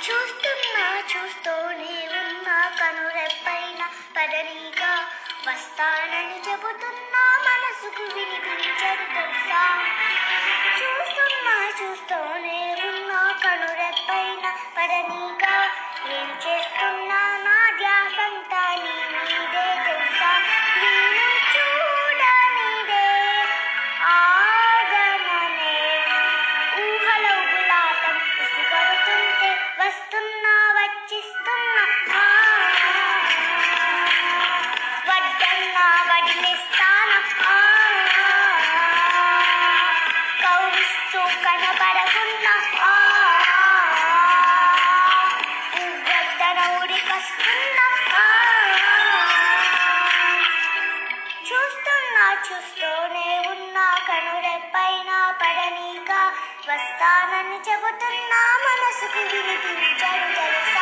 చూస్తున్నా చూస్తూనే ఉన్నా కనురెప్పైన పడనీగా వస్తానని చెబుతున్నా మనసుకు వినిపించదు తెలుసా చూస్తున్నా చూస్తూనే ఉన్నా కనురెప్పైన పడనీగా ఏం చేస్తున్నా నా ధ్యాసంతా నీ మీదే తెలుసా నేను చూడనిదే ఆగమనే ఊహల ఉగులాటం ఉసిగొడుతుంటే వస్తున్నా వచ్చిస్తున్నా ఆ, వద్దన్నా వదిలేస్తాను ఆ, కౌగిస్తూ కనబడకున్నా ఆ, ఉగ్గద్దన ఉడికొస్తున్నా ఆ, చూస్తున్నా చూస్తూనే ఉన్నా కనురెప్పైన పడనీగా వస్తానని చెబుతున్నా మనసుకు వినిపించడు తెలుసా